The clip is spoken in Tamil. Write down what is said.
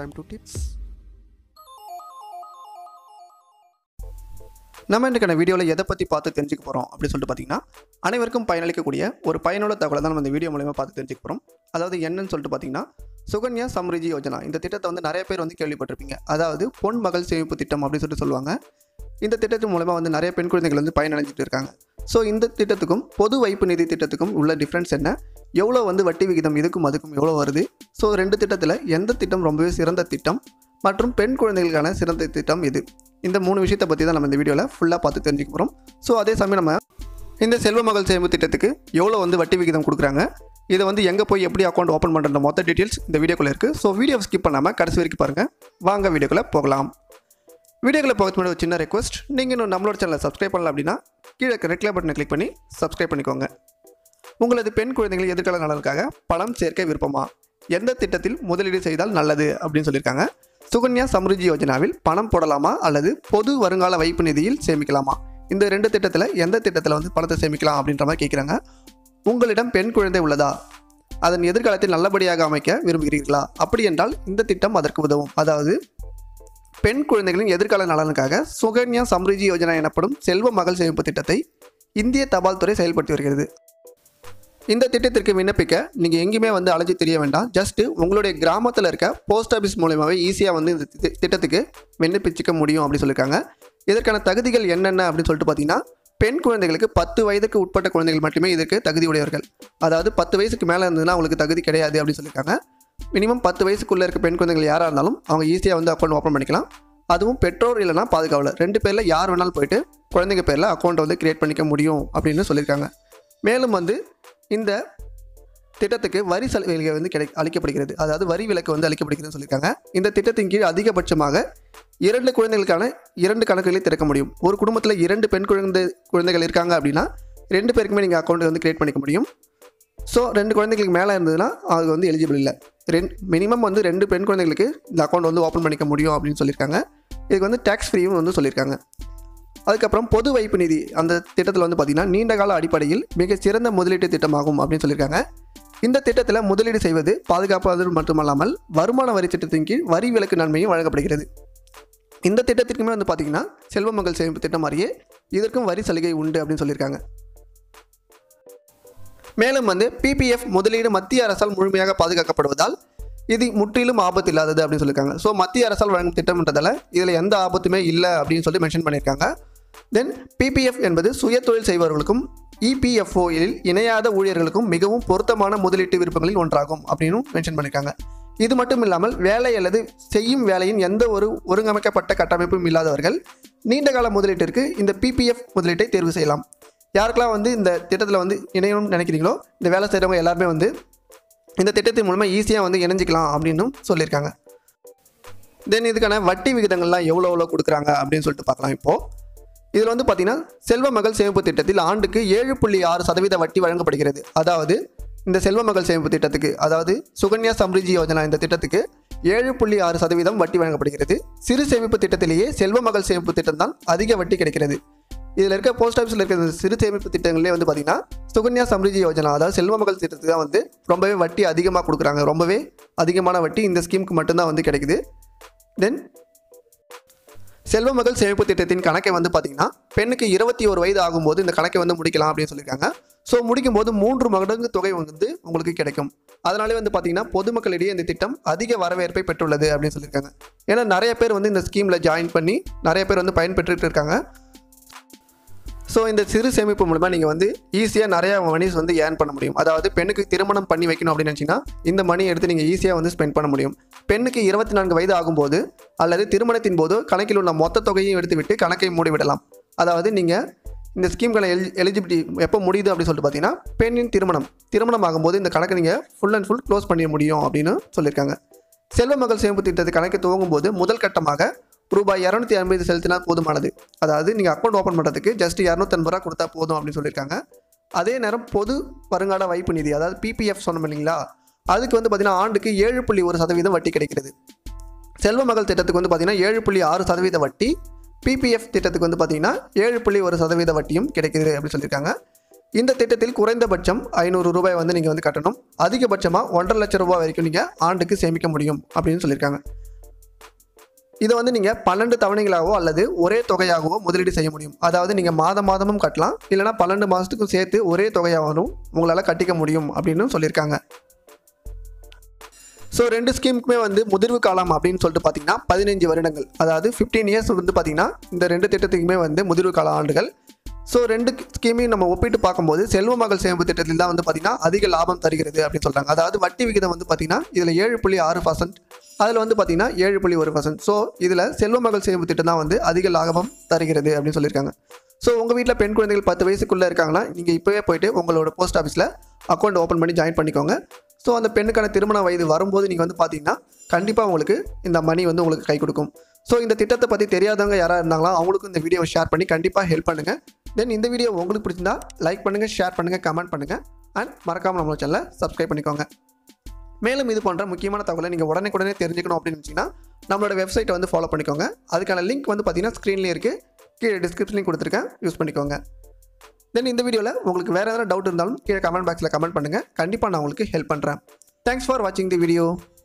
கோயம்புத்தூர் டிப்ஸ் நம்ம இன்றைக்கான வீடியோவில் எதை பற்றி பார்த்து தெரிஞ்சுக்க போகிறோம் அப்படின்னு சொல்லிட்டு பார்த்தீங்கன்னா அனைவருக்கும் பயனளிக்கக்கூடிய ஒரு பயனுள்ள தகவலை தான் நம்ம இந்த வீடியோ மூலயமா பார்த்து தெரிஞ்சுக்க போகிறோம் அதாவது என்னன்னு சொல்லிட்டு பார்த்தீங்கன்னா சுகன்யா சம்ரிஜி யோஜனா இந்த திட்டத்தை வந்து நிறைய பேர் வந்து கேள்விப்பட்டிருப்பீங்க அதாவது பொன் மகள் சேமிப்பு திட்டம் அப்படின்னு சொல்லிட்டு சொல்லுவாங்க இந்த திட்டத்தின் மூலமாக வந்து நிறைய பெண் குழந்தைகள் வந்து பயனடைஞ்சிட்டு இருக்காங்க ஸோ இந்த திட்டத்துக்கும் பொது வைப்பு நிதி திட்டத்துக்கும் உள்ள டிஃப்ரென்ஸ் என்ன எவ்வளோ வந்து வட்டி விகிதம் இதுக்கும் அதுக்கும் எவ்வளோ வருது ஸோ ரெண்டு திட்டத்தில் எந்த திட்டம் ரொம்பவே சிறந்த திட்டம் மற்றும் பெண் குழந்தைகளுக்கான சிறந்த திட்டம் இது இந்த மூணு விஷயத்தை பற்றி தான் நம்ம இந்த வீடியோவில் ஃபுல்லாக பார்த்து தெரிஞ்சுக்க போகிறோம் ஸோ அதே சமயம் நம்ம இந்த செல்வ மகள் சேமிப்பு திட்டத்துக்கு எவ்வளோ வந்து வட்டி விகிதம் கொடுக்குறாங்க இதை வந்து எங்கே போய் எப்படி அக்கௌண்ட் ஓப்பன் பண்ணுற மொத்த டீட்டெயில்ஸ் இந்த வீடியோக்குள்ளே இருக்குது ஸோ வீடியோ ஸ்கிப் பண்ணாமல் கடைசி வரைக்கும் பாருங்கள் வாங்க வீடியோக்குள்ளே போகலாம் வீடியோக்குள்ளே போகிறதுக்கு முன்னாடி ஒரு சின்ன ரெக்வஸ்ட் நீங்கள் இன்னும் நம்மளோட சேனலை சப்ஸ்கிரைப் பண்ணல அப்படின்னா கீழே ரெட் கலர் பட்டனை கிளிக் பண்ணி சப்ஸ்கிரைப் பண்ணிக்கோங்க உங்களது பெண் குழந்தைகள் எதிர்கால நலனுக்காக பணம் சேர்க்க விருப்பமா எந்த திட்டத்தில் முதலீடு செய்தால் நல்லது அப்படின்னு சொல்லியிருக்காங்க சுகன்யா சம்ருஜி யோஜனாவில் பணம் போடலாமா அல்லது பொது வருங்கால வைப்பு நிதியில் சேமிக்கலாமா இந்த ரெண்டு திட்டத்தில் எந்த திட்டத்தில் வந்து பணத்தை சேமிக்கலாம் அப்படின்ற மாதிரி கேட்குறாங்க உங்களிடம் பெண் குழந்தை உள்ளதா அதன் எதிர்காலத்தை நல்லபடியாக அமைக்க விரும்புகிறீர்களா அப்படி என்றால் இந்த திட்டம் அதற்கு உதவும் அதாவது பெண் குழந்தைகளின் எதிர்கால நலனுக்காக சுகன்யா சம்ருஜி யோஜனா எனப்படும் செல்வ மகள் சேமிப்பு திட்டத்தை இந்திய தபால் துறை செயல்படுத்தி வருகிறது இந்த திட்டத்திற்கு விண்ணப்பிக்க நீங்கள் எங்கேயுமே வந்து அலைஞ்சு தெரிய வேண்டாம் ஜஸ்ட்டு உங்களுடைய கிராமத்தில் இருக்க போஸ்ட் ஆஃபீஸ் மூலியமாகவே ஈஸியாக வந்து இந்த தி- திட்டத்துக்கு விண்ணப்பிச்சிக்க முடியும் அப்படின்னு சொல்லியிருக்காங்க இதற்கான தகுதிகள் என்னென்ன அப்படின்னு சொல்லிட்டு பார்த்தீங்கன்னா பெண் குழந்தைகளுக்கு பத்து வயதுக்கு உட்பட்ட குழந்தைகள் மட்டுமே இதற்கு தகுதி உடையவர்கள் அதாவது பத்து வயசுக்கு மேலே இருந்ததுன்னா அவங்களுக்கு தகுதி கிடையாது அப்படின்னு சொல்லியிருக்காங்க மினிமம் பத்து வயசுக்குள்ளே இருக்க பெண் குழந்தைகள் யாராக இருந்தாலும் அவங்க ஈஸியாக வந்து அக்கௌண்ட் ஓப்பன் பண்ணிக்கலாம் அதுவும் பெற்றோர் இல்லைனா பாதுகாவலர் ரெண்டு பேரில் யார் வேணாலும் போயிட்டு குழந்தைங்க பேரில் அக்கௌண்ட்டை வந்து கிரியேட் பண்ணிக்க முடியும் அப்படின்னு சொல்லியிருக்காங்க மேலும் வந்து இந்த திட்டத்துக்கு வரி சலுகைகள் வந்து கிடை அளிக்கப்படுகிறது அதாவது வரி விலக்கு வந்து அளிக்கப்படுகிறதுன்னு சொல்லியிருக்காங்க இந்த திட்டத்தின் கீழ் அதிகபட்சமாக இரண்டு குழந்தைகளுக்கான இரண்டு கணக்குகளை திறக்க முடியும் ஒரு குடும்பத்தில் இரண்டு பெண் குழந்தை குழந்தைகள் இருக்காங்க அப்படின்னா ரெண்டு பேருக்குமே நீங்கள் அக்கௌண்ட் வந்து கிரியேட் பண்ணிக்க முடியும் ஸோ ரெண்டு குழந்தைகளுக்கு மேலே இருந்ததுன்னா அது வந்து எலிஜிபிள் இல்லை ரெண்டு மினிமம் வந்து ரெண்டு பெண் குழந்தைகளுக்கு இந்த அக்கௌண்ட் வந்து ஓப்பன் பண்ணிக்க முடியும் அப்படின்னு சொல்லியிருக்காங்க இதுக்கு வந்து டேக்ஸ் ஃப்ரீயும் வந்து சொல்லியிருக்காங்க அதுக்கப்புறம் பொது வைப்பு நிதி அந்த திட்டத்தில் வந்து பார்த்திங்கன்னா நீண்ட கால அடிப்படையில் மிகச் சிறந்த முதலீட்டு திட்டமாகும் அப்படின்னு சொல்லியிருக்காங்க இந்த திட்டத்தில் முதலீடு செய்வது பாதுகாப்பாதது மட்டுமல்லாமல் வருமான வரி திட்டத்தின் கீழ் வரி விலக்கு நன்மையும் வழங்கப்படுகிறது இந்த திட்டத்திற்குமே வந்து பார்த்திங்கன்னா செல்வ மகள் சேமிப்பு திட்டம் மாதிரியே இதற்கும் வரி சலுகை உண்டு அப்படின்னு சொல்லியிருக்காங்க மேலும் வந்து பிபிஎஃப் முதலீடு மத்திய அரசால் முழுமையாக பாதுகாக்கப்படுவதால் இது முற்றிலும் ஆபத்து இல்லாதது அப்படின்னு சொல்லியிருக்காங்க ஸோ மத்திய அரசால் வழங்கும் திட்டம்ன்றதால இதில் எந்த ஆபத்துமே இல்லை அப்படின்னு சொல்லி மென்ஷன் பண்ணியிருக்காங்க தென் பிபிஎஃப் என்பது சுய தொழில் செய்பவர்களுக்கும் இபிஎஃப்ஓயில் இணையாத ஊழியர்களுக்கும் மிகவும் பொருத்தமான முதலீட்டு விருப்பங்களில் ஒன்றாகும் அப்படின்னு மென்ஷன் பண்ணியிருக்காங்க இது மட்டும் இல்லாமல் வேலை அல்லது செய்யும் வேலையின் எந்த ஒரு ஒருங்கமைக்கப்பட்ட கட்டமைப்பும் இல்லாதவர்கள் நீண்டகால முதலீட்டிற்கு இந்த பிபிஎஃப் முதலீட்டை தேர்வு செய்யலாம் யாருக்கெல்லாம் வந்து இந்த திட்டத்தில் வந்து இணையணும்னு நினைக்கிறீங்களோ இந்த வேலை செய்கிறவங்க எல்லாருமே வந்து இந்த திட்டத்தின் மூலமாக ஈஸியாக வந்து இணைஞ்சிக்கலாம் அப்படின்னும் சொல்லியிருக்காங்க தென் இதுக்கான வட்டி விகிதங்கள்லாம் எவ்வளோ எவ்வளோ கொடுக்குறாங்க அப்படின்னு சொல்லிட்டு பார்க்கலாம் இப்போது இதில் வந்து பார்த்தீங்கன்னா செல்வ மகள் சேமிப்பு திட்டத்தில் ஆண்டுக்கு ஏழு புள்ளி ஆறு சதவீத வட்டி வழங்கப்படுகிறது அதாவது இந்த செல்வ மகள் சேமிப்பு திட்டத்துக்கு அதாவது சுகன்யா சம்ரிஜி யோஜனா இந்த திட்டத்துக்கு ஏழு புள்ளி ஆறு சதவீதம் வட்டி வழங்கப்படுகிறது சிறு சேமிப்பு திட்டத்திலேயே செல்வ மகள் சேமிப்பு திட்டம் தான் அதிக வட்டி கிடைக்கிறது இதில் இருக்க போஸ்ட் ஆஃபீஸில் இருக்கிற இந்த சிறு சேமிப்பு திட்டங்களே வந்து பார்த்தீங்கன்னா சுகன்யா சம்ரிஜி யோஜனா அதாவது செல்வ மகள் திட்டத்துக்கு தான் வந்து ரொம்பவே வட்டி அதிகமாக கொடுக்குறாங்க ரொம்பவே அதிகமான வட்டி இந்த ஸ்கீமுக்கு மட்டும்தான் வந்து கிடைக்குது தென் செல்வ மகள் சேமிப்பு திட்டத்தின் கணக்கை வந்து பார்த்தீங்கன்னா பெண்ணுக்கு இருபத்தி ஒரு வயது ஆகும்போது இந்த கணக்கை வந்து முடிக்கலாம் அப்படின்னு சொல்லியிருக்காங்க ஸோ முடிக்கும் போது மூன்று மடங்கு தொகை வந்து உங்களுக்கு கிடைக்கும் அதனாலே வந்து பார்த்தீங்கன்னா பொதுமக்களிடையே இந்த திட்டம் அதிக வரவேற்பை பெற்றுள்ளது அப்படின்னு சொல்லியிருக்காங்க ஏன்னா நிறைய பேர் வந்து இந்த ஸ்கீமில் ஜாயின் பண்ணி நிறைய பேர் வந்து பயன்பெற்றுட்டு இருக்காங்க ஸோ இந்த சிறு சேமிப்பு மூலமாக நீங்கள் வந்து ஈஸியாக நிறைய மணிஸ் வந்து ஏர்ன் பண்ண முடியும் அதாவது பெண்ணுக்கு திருமணம் பண்ணி வைக்கணும் அப்படின்னு நினச்சிங்கன்னா இந்த மணி எடுத்து நீங்கள் ஈஸியாக வந்து ஸ்பெண்ட் பண்ண முடியும் பெண்ணுக்கு இருபத்தி நான்கு வயது ஆகும்போது அல்லது திருமணத்தின் போது கணக்கில் உள்ள மொத்த தொகையும் எடுத்துவிட்டு கணக்கை மூடிவிடலாம் அதாவது நீங்கள் இந்த ஸ்கீம்களை எலி எலிஜிபிலிட்டி எப்போ முடியுது அப்படின்னு சொல்லிட்டு பார்த்தீங்கன்னா பெண்ணின் திருமணம் திருமணம் ஆகும்போது இந்த கணக்கை நீங்கள் ஃபுல் அண்ட் ஃபுல் க்ளோஸ் பண்ணிட முடியும் அப்படின்னு சொல்லியிருக்காங்க செல்வ மகள் சேமிப்பு திட்டத்தை கணக்கு துவங்கும் போது முதல் கட்டமாக ரூபாய் இரநூத்தி ஐம்பது செலுத்தினால் போதுமானது அதாவது நீங்கள் அக்கௌண்ட் ஓப்பன் பண்ணுறதுக்கு ஜஸ்ட் இரநூத்தம்பது ரூபா கொடுத்தா போதும் அப்படின்னு சொல்லியிருக்காங்க அதே நேரம் பொது வருங்கால வைப்பு நிதி அதாவது பிபிஎஃப் சொன்னோம் இல்லைங்களா அதுக்கு வந்து பார்த்தீங்கன்னா ஆண்டுக்கு ஏழு புள்ளி ஒரு சதவீதம் வட்டி கிடைக்கிறது செல்வ மகள் திட்டத்துக்கு வந்து பார்த்தீங்கன்னா ஏழு புள்ளி ஆறு சதவீத வட்டி பிபிஎஃப் திட்டத்துக்கு வந்து பார்த்தீங்கன்னா ஏழு புள்ளி ஒரு சதவீத வட்டியும் கிடைக்குது அப்படின்னு சொல்லியிருக்காங்க இந்த திட்டத்தில் குறைந்தபட்சம் ஐநூறு ரூபாய் வந்து நீங்கள் வந்து கட்டணும் அதிகபட்சமாக ஒன்றரை லட்சம் ரூபாய் வரைக்கும் நீங்கள் ஆண்டுக்கு சேமிக்க முடியும் அப்படின்னு சொல்லியிருக்காங்க இதை வந்து நீங்கள் பன்னெண்டு தவணைகளாகவோ அல்லது ஒரே தொகையாகவோ முதலீடு செய்ய முடியும் அதாவது நீங்கள் மாதம் மாதமும் கட்டலாம் இல்லைனா பன்னெண்டு மாதத்துக்கும் சேர்த்து ஒரே தொகையாகவும் உங்களால் கட்டிக்க முடியும் அப்படின்னு சொல்லியிருக்காங்க ஸோ ரெண்டு ஸ்கீமுக்குமே வந்து முதிர்வு காலம் அப்படின்னு சொல்லிட்டு பார்த்தீங்கன்னா பதினஞ்சு வருடங்கள் அதாவது ஃபிஃப்டீன் இயர்ஸ் வந்து பார்த்தீங்கன்னா இந்த ரெண்டு திட்டத்துக்குமே வந்து முதிர்வு கால ஆண்டுகள் ஸோ ரெண்டு ஸ்கீமையும் நம்ம ஒப்பிட்டு பார்க்கும்போது செல்வ மகள் சேமிப்பு திட்டத்தில் தான் வந்து பார்த்தீங்கன்னா அதிக லாபம் தருகிறது அப்படின்னு சொல்கிறாங்க அதாவது வட்டி விகிதம் வந்து பார்த்தீங்கன்னா இதில் ஏழு புள்ளி ஆறு பர்சன்ட் அதில் வந்து பார்த்தீங்கன்னா ஏழு புள்ளி ஒரு பர்சன்ட் ஸோ இதில் செல்வ மகள் சேமிப்பு திட்டம் தான் வந்து அதிக லாபம் தருகிறது அப்படின்னு சொல்லியிருக்காங்க ஸோ உங்கள் வீட்டில் பெண் குழந்தைகள் பத்து வயசுக்குள்ளே இருக்காங்கன்னா நீங்கள் இப்போவே போயிட்டு உங்களோட போஸ்ட் ஆஃபீஸில் அக்கௌண்ட் ஓப்பன் பண்ணி ஜாயின் பண்ணிக்கோங்க ஸோ அந்த பெண்ணுக்கான திருமண வயது வரும்போது நீங்கள் வந்து பார்த்தீங்கன்னா கண்டிப்பாக உங்களுக்கு இந்த மணி வந்து உங்களுக்கு கை கொடுக்கும் ஸோ இந்த திட்டத்தை பற்றி தெரியாதவங்க யாராக இருந்தாங்களோ அவங்களுக்கும் இந்த வீடியோவை ஷேர் பண்ணி கண்டிப்பாக ஹெல்ப் பண்ணுங்கள் தென் இந்த வீடியோ உங்களுக்கு பிடிச்சிருந்தா லைக் பண்ணுங்கள் ஷேர் பண்ணுங்கள் கமெண்ட் பண்ணுங்கள் அண்ட் மறக்காமல் நம்மளோட சேனலை சப்ஸ்கிரைப் பண்ணிக்கோங்க மேலும் இது போன்ற முக்கியமான தகவலை நீங்கள் உடனே தெரிஞ்சுக்கணும் அப்படின்னு நினச்சிங்கன்னா நம்மளோட வெப்சைட்டை வந்து ஃபாலோ பண்ணிக்கோங்க அதுக்கான லிங்க் வந்து பார்த்தீங்கன்னா ஸ்க்ரீன்லேயே இருக்குது கீழே டிஸ்கிரிப்ஷன்லையும் கொடுத்துருக்கேன் யூஸ் பண்ணிக்கோங்க தென் இந்த வீடியோவில் உங்களுக்கு வேறு எதனா டவுட் இருந்தாலும் கீழே கமெண்ட் பாக்ஸில் கமெண்ட் பண்ணுங்கள் கண்டிப்பாக நான் உங்களுக்கு ஹெல்ப் பண்ணுறேன் தேங்க்ஸ் ஃபார் வாட்சிங் தி வீடியோ